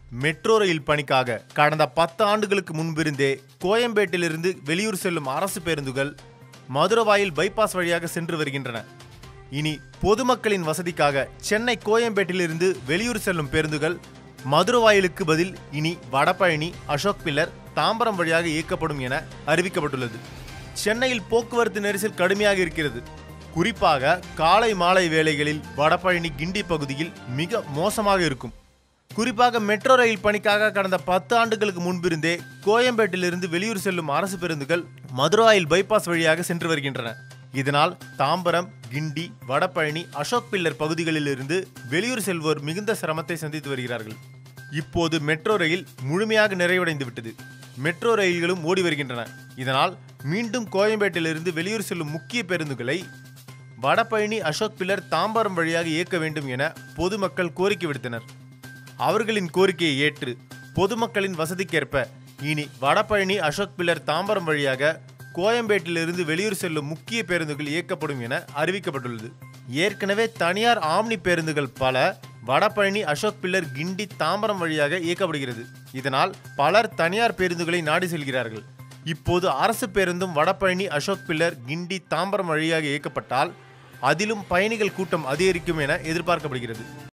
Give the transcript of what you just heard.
metro rail பணிக்காக கடந்த பத்து ஆண்டுகளுக்கு முன்பிருந்தே கோயம்பேட்டிலிருந்து வெளியூர் செல்லும் அரசு பேருந்துகள் மதுரவாயில் பைபாஸ் வழியாக சென்று வருகின்றன இனி பொதுமக்களின் வசதிக்காக சென்னை கோயம்பேட்டிலிருந்து வெளியூர் செல்லும் பேருந்துகள் மதுரவாயிலுக்கு பதில் இனி வடபழனி அசோக் பில்லர் தாம்பரம் வழியாக இயக்கப்படும் என அறிவிக்கப்பட்டுள்ளது சென்னையில் போக்குவரத்து நெரிசல் கடுமையாக இருக்கிறது குறிப்பாக காலை மாலை வேளைகளில் வடபழனி கிண்டி பகுதியில் மிக மோசமாக இருக்கும் குறிப்பாக மெட்ரோ ரயில் பணிக்காக கடந்த பத்து ஆண்டுகளுக்கு முன்பிருந்தே கோயம்பேட்டிலிருந்து வெளியூர் செல்லும் அரசு பேருந்துகள் மதுராயில் பைபாஸ் வழியாக சென்று வருகின்றன இதனால் தாம்பரம் கிண்டி வடபழனி அசோக் பில்லர் பகுதிகளிலிருந்து வெளியூர் செல்வோர் மிகுந்த சிரமத்தை சந்தித்து வருகிறார்கள் இப்போது மெட்ரோ ரயில் முழுமையாக நிறைவடைந்து விட்டது மெட்ரோ ரயில்களும் ஓடி வருகின்றன இதனால் மீண்டும் கோயம்பேட்டிலிருந்து வெளியூர் செல்லும் முக்கிய பேருந்துகளை வடபழனி அசோக் பில்லர் தாம்பரம் வழியாக இயக்க வேண்டும் என பொதுமக்கள் கோரிக்கை விடுத்தனர் அவர்களின் கோரிக்கையை ஏற்று பொதுமக்களின் வசதிக்கேற்ப இனி வடபழனி அசோக் பில்லர் தாம்பரம் வழியாக கோயம்பேட்டிலிருந்து வெளியூர் செல்லும் முக்கிய பேருந்துகள் இயக்கப்படும் என அறிவிக்கப்பட்டுள்ளது ஏற்கனவே தனியார் ஆம்னி பேருந்துகள் பல வடபழனி அசோக் பில்லர் கிண்டி தாம்பரம் வழியாக இயக்கப்படுகிறது இதனால் பலர் தனியார் பேருந்துகளை நாடி செல்கிறார்கள் இப்போது அரசு பேருந்தும் வடபழனி அசோக் பில்லர் கிண்டி தாம்பரம் வழியாக இயக்கப்பட்டால் அதிலும் பயணிகள் கூட்டம் அதிகரிக்கும் என எதிர்பார்க்கப்படுகிறது